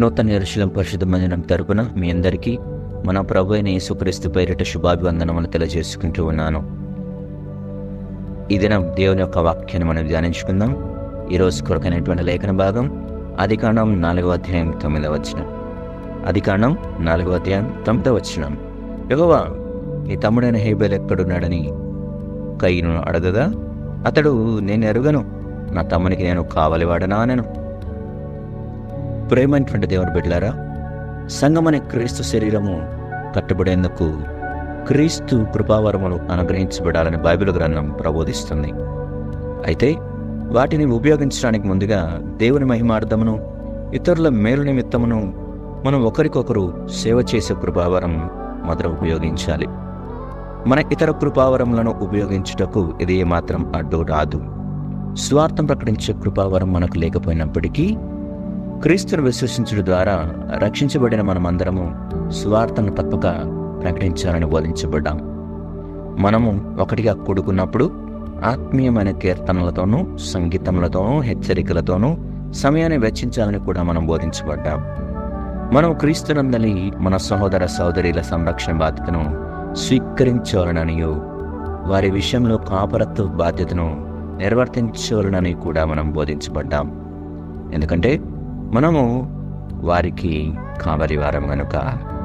నూతన ఎరుశలం పరిశుద్ధ మందిరం తరపున మీ అందరికీ మన ప్రభు అయిన యేసుక్రీస్తు పేరిట శుభాభివందనములు తెలియజేసుకుంటూ ఉన్నాను ఈ దినం దేవుని యొక్క వాక్యాన్ని మనం ధ్యానించుకుందాం ఈరోజు కొరకైనటువంటి లేఖన భాగం అధికాండం నాలుగవ అధ్యాయం తొమ్మిదవ వచనం అధికాండం నాలుగవ అధ్యాయం తొమ్మిదవ వచనం యెహోవా నీ తమ్ముడైన హేబెల్ ఎక్కడున్నాడని కయ్యను అడగగా అతడు నేను ఎరుగను నా తమ్మునికి నేను కావలివాడనా అనను ప్రేమైనటువంటి దేవుని బిడ్డలారా సంగమనే క్రీస్తు శరీరము కట్టుబడేందుకు క్రీస్తు కృపావరములు అనుగ్రహించబడాలని బైబిల్ గ్రంథం ప్రబోధిస్తుంది అయితే వాటిని ఉపయోగించడానికి ముందుగా దేవుని మహిమార్థమును ఇతరుల మేలు నిమిత్తమును మనం ఒకరికొకరు సేవ చేసే కృపావరం మొదట ఉపయోగించాలి మన ఇతర కృపావరములను ఉపయోగించుటకు ఇది ఏమాత్రం అడ్డు రాదు స్వార్థం ప్రకటించే కృపావరం మనకు లేకపోయినప్పటికీ క్రీస్తును విశ్వసించడం ద్వారా రక్షించబడిన మనమందరము స్వార్థను తప్పక ప్రకటించాలని బోధించబడ్డాం మనము ఒకటిగా కూడుకున్నప్పుడు ఆత్మీయమైన కీర్తనలతోనూ సంగీతములతోనూ హెచ్చరికలతోనూ సమయాన్ని వెచ్చించాలని కూడా మనం బోధించబడ్డాం మనం క్రీస్తునందని మన సహోదర సహోదరుల సంరక్షణ బాధ్యతను స్వీకరించాలననియో వారి విషయంలో కాపరత్వ బాధ్యతను నిర్వర్తించాలనని కూడా మనం బోధించబడ్డాం ఎందుకంటే మనము వారికి కావలి వారం గనుక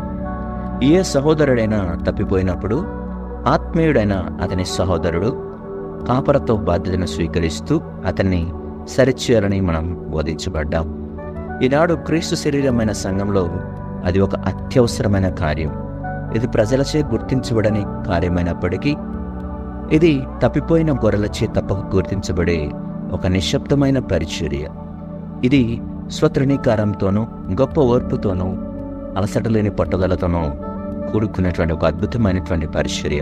ఏ సహోదరుడైనా తప్పిపోయినప్పుడు ఆత్మీయుడైన అతని సహోదరుడు కాపరతో బాధ్యతను స్వీకరిస్తూ అతన్ని సరిచేయాలని మనం బోధించబడ్డాం ఈనాడు క్రీస్తు శరీరమైన సంఘంలో అది ఒక అత్యవసరమైన కార్యం ఇది ప్రజలచే గుర్తించబడని కార్యమైనప్పటికీ ఇది తప్పిపోయిన గొర్రెలచే తప్పక గుర్తించబడే ఒక నిశ్శబ్దమైన పరిచర్య ఇది స్వతృణీకారంతోనూ గొప్ప ఓర్పుతోనూ అలసట లేని పట్టుదలతోనూ కూడుకున్నటువంటి ఒక అద్భుతమైనటువంటి పరిచర్య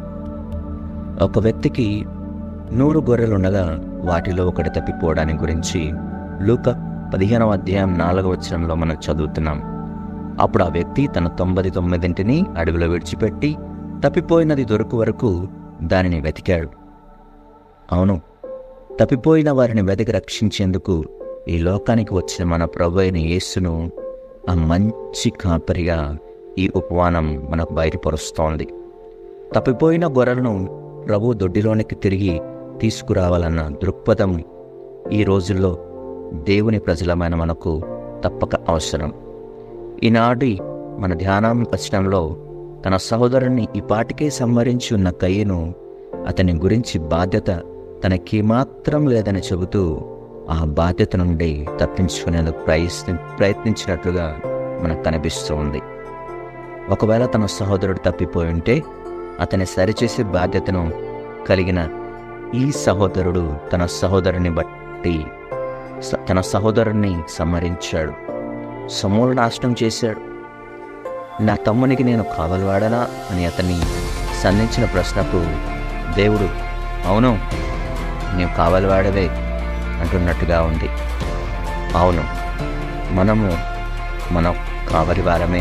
ఒక వ్యక్తికి నూరు గొర్రెలుండగా వాటిలో ఒకటి తప్పిపోవడాన్ని గురించి లూక పదిహేనవ అధ్యాయం నాలుగవ వచనంలో మనం చదువుతున్నాం అప్పుడు ఆ వ్యక్తి తన తొంభై తొమ్మిదింటిని అడవిలో విడిచిపెట్టి తప్పిపోయినది దొరకు వరకు దానిని వెతికాడు అవును తప్పిపోయిన వారిని వెతికి రక్షించేందుకు ఈ లోకానికి వచ్చిన మన ప్రభు అయిన యేసును ఆ మంచి కాపరిగా ఈ ఉపవానం మనకు బయటపరుస్తోంది తప్పిపోయిన గొర్రెలను ప్రభు దొడ్డిలోనికి తిరిగి తీసుకురావాలన్న దృక్పథం ఈ రోజుల్లో దేవుని ప్రజలమైన మనకు తప్పక అవసరం ఈనాటి మన ధ్యానం వచనంలో తన సహోదరుణ్ణి ఈ పాటికే సంవరించి ఉన్న కయ్యను అతని గురించి బాధ్యత తనకేమాత్రం లేదని చెబుతూ ఆ బాధ్యత నుండి తప్పించుకునేందుకు ప్రయత్ని ప్రయత్నించినట్లుగా మనకు కనిపిస్తూ ఉంది ఒకవేళ తన సహోదరుడు తప్పిపోయి ఉంటే అతని సరిచేసే బాధ్యతను కలిగిన ఈ సహోదరుడు తన సహోదరుని బట్టి స- తన సహోదరుణ్ణి సంహరించాడు సమూల నాశనం చేశాడు నా తమ్మునికి నేను కావలవాడనా అని అతన్ని సంధించిన ప్రశ్నకు దేవుడు అవును నీవు కావలవాడవే అంటున్నట్టుగా ఉంది అవును మనము మన కావలి వారమే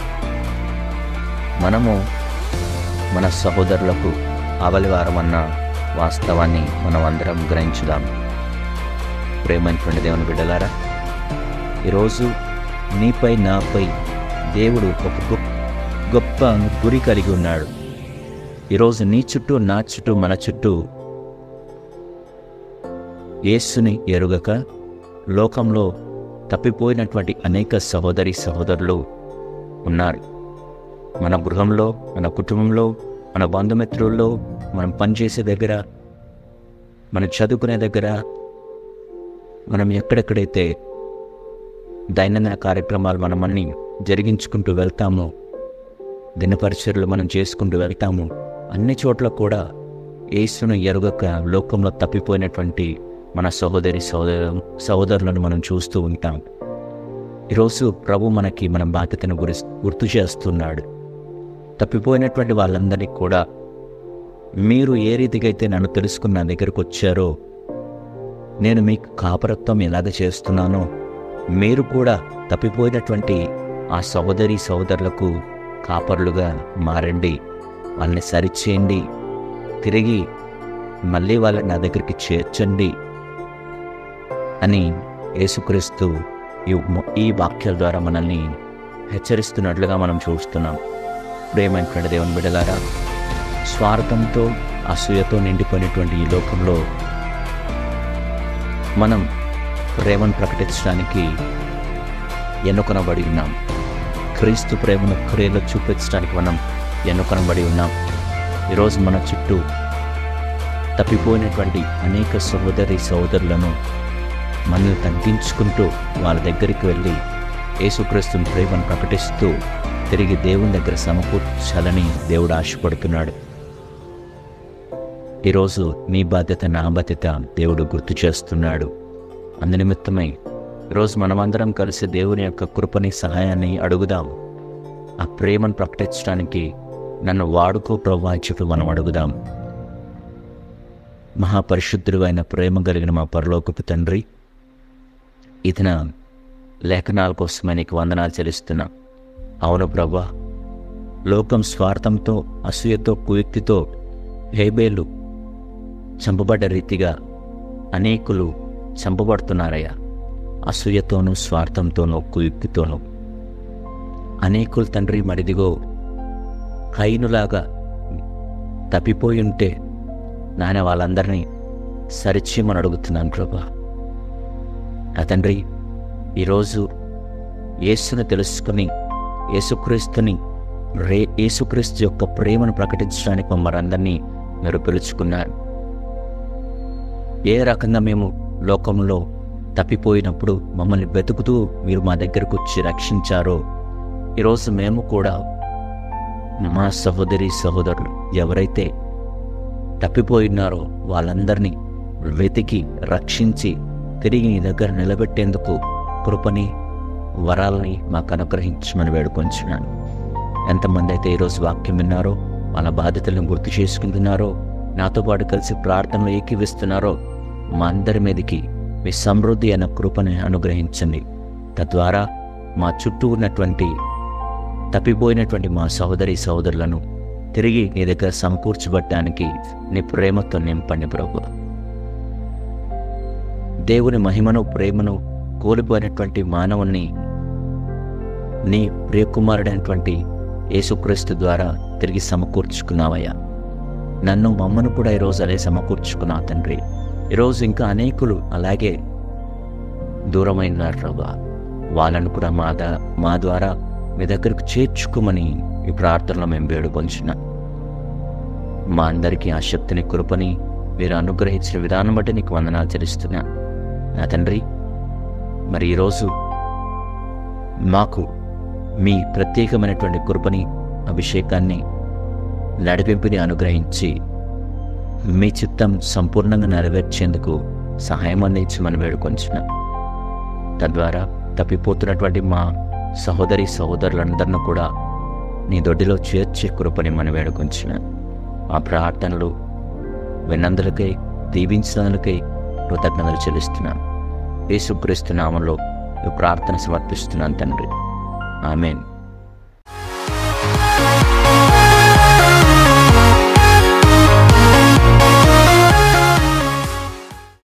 మనము మన సహోదరులకు ఆవలివారమన్న వాస్తవాన్ని మనం అందరం గ్రహించుదాం ప్రేమైనటువంటి దేవుని బిడ్డలారా ఈరోజు నీపై నాపై దేవుడు ఒక గొప్ప గొప్ప గురి కలిగి ఉన్నాడు ఈరోజు నీ చుట్టూ నా చుట్టూ మన చుట్టూ యేసుని ఎరుగక లోకంలో తప్పిపోయినటువంటి అనేక సహోదరి సహోదరులు ఉన్నారు మన గృహంలో మన కుటుంబంలో మన బంధుమిత్రుల్లో మనం పనిచేసే దగ్గర మనం చదువుకునే దగ్గర మనం ఎక్కడెక్కడైతే దైనందిన కార్యక్రమాలు మనం అన్ని జరిగించుకుంటూ వెళ్తామో దినపరిచర్లు మనం చేసుకుంటూ వెళ్తాము అన్ని చోట్ల కూడా యేసును ఎరుగక లోకంలో తప్పిపోయినటువంటి మన సహోదరి సహోదర సహోదరులను మనం చూస్తూ ఉంటాం ఈరోజు ప్రభు మనకి మన బాధ్యతను గురి గుర్తు చేస్తున్నాడు తప్పిపోయినటువంటి వాళ్ళందరినీ కూడా మీరు ఏ రీతిగా అయితే నన్ను తెలుసుకున్న నా దగ్గరకు వచ్చారో నేను మీకు కాపరత్వం ఎలాగ చేస్తున్నానో మీరు కూడా తప్పిపోయినటువంటి ఆ సహోదరి సహోదరులకు కాపరులుగా మారండి వాళ్ళని సరిచేయండి తిరిగి మళ్ళీ వాళ్ళని నా దగ్గరికి చేర్చండి అని యేసుక్రీస్తు ఈ ఈ వాక్యాల ద్వారా మనల్ని హెచ్చరిస్తున్నట్లుగా మనం చూస్తున్నాం ప్రేమైనటువంటి దేవుని బిడ్డలారా స్వార్థంతో అసూయతో నిండిపోయినటువంటి ఈ లోకంలో మనం ప్రేమను ప్రకటించడానికి ఎన్నుకొనబడి ఉన్నాం క్రీస్తు ప్రేమను క్రియలో చూపించడానికి మనం ఎన్నుకొనబడి ఉన్నాం ఈరోజు మన చుట్టూ తప్పిపోయినటువంటి అనేక సహోదరి సహోదరులను మనల్ని తగ్గించుకుంటూ వాళ్ళ దగ్గరికి వెళ్ళి యేసుక్రీస్తుని ప్రేమను ప్రకటిస్తూ తిరిగి దేవుని దగ్గర సమకూర్చాలని దేవుడు ఆశపడుతున్నాడు ఈరోజు నీ బాధ్యత నా బాధ్యత దేవుడు గుర్తు చేస్తున్నాడు అందునిమిత్తమై ఈరోజు మనమందరం కలిసి దేవుని యొక్క కృపని సహాయాన్ని అడుగుదాం ఆ ప్రేమను ప్రకటించడానికి నన్ను వాడుకో ప్రభావించుటూ మనం అడుగుదాం మహాపరిశుద్ధుడు అయిన ప్రేమ కలిగిన మా పరలోకపు తండ్రి ఇతన లేఖనాల కోసమే నీకు వందనాలు చెల్లిస్తున్నా అవును ప్రభా లోకం స్వార్థంతో అసూయతో కుయుక్తితో హేబేలు చంపబడ్డ రీతిగా అనేకులు చంపబడుతున్నారయ్యా అసూయతోనూ స్వార్థంతోనూ కుయుక్తితోనూ అనేకులు తండ్రి మరిదిగో కైనులాగా తప్పిపోయి ఉంటే నాయన వాళ్ళందరినీ సరిచేయమని అడుగుతున్నాను ప్రభా నా తండ్రి ఈరోజు యేసుని తెలుసుకుని యేసుక్రీస్తుని రే యేసుక్రీస్తు యొక్క ప్రేమను ప్రకటించడానికి మమ్మల్ని అందరినీ మీరు పిలుచుకున్నారు ఏ రకంగా మేము లోకంలో తప్పిపోయినప్పుడు మమ్మల్ని వెతుకుతూ మీరు మా దగ్గరకు వచ్చి రక్షించారో ఈరోజు మేము కూడా మా సహోదరి సహోదరులు ఎవరైతే తప్పిపోయినారో వాళ్ళందరినీ వెతికి రక్షించి తిరిగి నీ దగ్గర నిలబెట్టేందుకు కృపని వరాలని మాకు అనుగ్రహించమని వేడుకొంచున్నాను ఎంతమంది అయితే ఈరోజు వాక్యం విన్నారో వాళ్ళ బాధ్యతలను గుర్తు చేసుకుంటున్నారో నాతో పాటు కలిసి ప్రార్థనలు ఏకీవిస్తున్నారో మా అందరి మీదకి మీ సమృద్ధి అన్న కృపని అనుగ్రహించండి తద్వారా మా చుట్టూ ఉన్నటువంటి తప్పిపోయినటువంటి మా సహోదరి సహోదరులను తిరిగి నీ దగ్గర సమకూర్చబట్టడానికి నీ ప్రేమతో నింపండి ప్రభు దేవుని మహిమను ప్రేమను కోల్పోయినటువంటి మానవుణ్ణి నీ ప్రియకుమారుడైనటువంటి యేసుక్రీస్తు ద్వారా తిరిగి సమకూర్చుకున్నావయ్యా నన్ను మమ్మను కూడా ఈరోజు అదే సమకూర్చుకున్నా తండ్రి ఈరోజు ఇంకా అనేకులు అలాగే దూరమైన ప్రభా వాళ్ళను కూడా మా దా మా ద్వారా మీ దగ్గరకు చేర్చుకోమని ఈ ప్రార్థనలో మేము వేడుకొంచున్నా మా అందరికీ ఆ శక్తిని కృపని మీరు అనుగ్రహించిన విధానం బట్టి నీకు వందనాలు చెల్లిస్తున్నా నా తండ్రి మరి ఈరోజు మాకు మీ ప్రత్యేకమైనటువంటి కృపని అభిషేకాన్ని నడిపింపుని అనుగ్రహించి మీ చిత్తం సంపూర్ణంగా నెరవేర్చేందుకు సహాయం అందించమని వేడుకొంచున్నాం తద్వారా తప్పిపోతున్నటువంటి మా సహోదరి సహోదరులందరినీ కూడా నీ దొడ్డిలో చేర్చే కృపని మనం వేడుకొంచిన ఆ ప్రార్థనలు విన్నందులకై దీవించినందులకై కృతజ్ఞతలు చెల్లిస్తున్నాను యేసుక్రీస్తు నామంలో ఈ ప్రార్థన సమర్పిస్తున్నాను తండ్రి ఆమెన్